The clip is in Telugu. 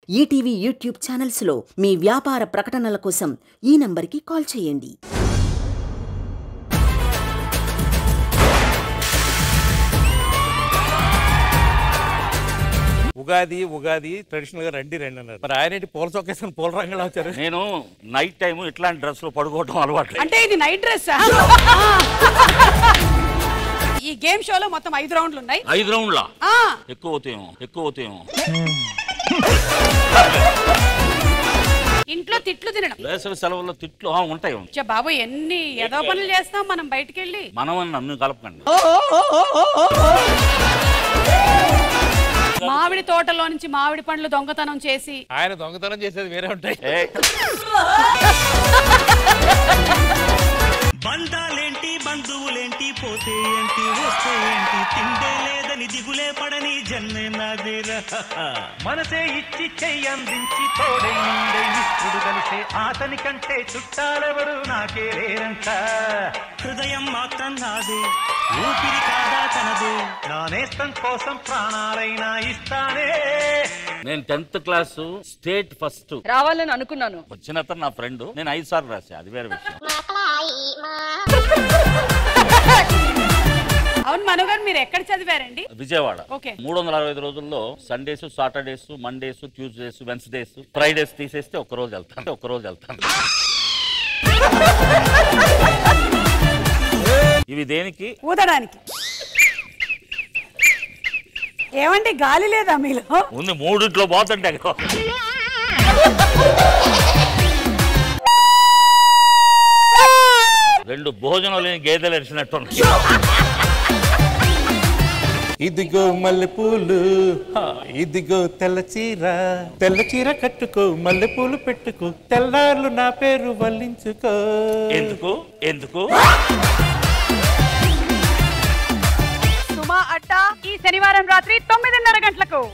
ఈటీవీ యూట్యూబ్ ఛానల్స్లో మీ వ్యాపార ప్రకటనల కోసం ఈ నంబర్కి కాల్ చేయండి ఉగాది ఉగాది ట్రెడిషనల్ గా రండి రండి అన్నారు మరి ఆయన ఏంటి పూల చొక్కేసుకుని పూల రంగులు వచ్చారు నేను నైట్ టైం ఇట్లాంటి డ్రెస్ లో పడుకోవడం అలవాటు అంటే ఇది నైట్ డ్రెస్ ఈ గేమ్ షోలో మొత్తం ఐదు రౌండ్లు ఉన్నాయి ఐదు రౌండ్లా ఆ ఎక్కువ అవుతాయేమో ఎక్కువ అవుతాయేమో ఇంట్లో తిట్లు తినడం వేసవి సెలవుల్లో తిట్లు ఆ, ఉంటాయి చ్చ బాబు ఎన్ని ఏదో పనులు చేస్తాం మనం బయటికి వెళ్ళి మనం అని నన్ను కలపకండి మామిడి తోటలో నుంచి మామిడి పండ్లు దొంగతనం చేసి ఆయన దొంగతనం చేసేది వేరే ఉంటాయి ఏ, బంధాలేంటి బంధువులేంటి పోతే ఏంటి వస్తే ఏంటి తిండే లేదని దిగులే పడని జన్మే నాదేరా మనసే ఇచ్చి చెయ్యందించి తోడై నుండే ఇప్పుడు కలిసే అతని కంటే చుట్టాలెవరు నాకే లేరంట హృదయం మాత్రం నాదే ఊపిరి కాదా తనదే నా నేస్తం కోసం ప్రాణాలైనా ఇస్తానే నేను టెన్త్ క్లాస్ స్టేట్ ఫస్ట్ రావాలని అనుకున్నాను వచ్చిన అతను నా ఫ్రెండ్ నేను ఐదు సార్లు రాసా అది వేరే విషయం అవును మను గారు మీరు ఎక్కడ చదివారండి విజయవాడ ఓకే. మూడు వందల అరవై ఐదు రోజుల్లో Sundays Saturdays Mondays Tuesdays Wednesdays Fridays తీసేస్తే ఒక్క రోజు వెళ్తాను ఒక్క రోజు వెళ్తాను ఇవి దేనికి ఊదడానికి ఏమండి గాలి లేదా మీలో ఉంది మూడిట్లో పోతుంటే రెండు భోజనం లేని గేదెలు ఎరిచినట్టు ఇదిగో మల్లెపూలు హా, ఇదిగో తెల్ల చీర తెల్ల చీర కట్టుకో మల్లెపూలు పెట్టుకో తెల్లార్లు నా పేరు వల్లించుకో ఎందుకు ఎందుకు సుమా అడ్డా ఈ శనివారం రాత్రి తొమ్మిదిన్నర గంటలకు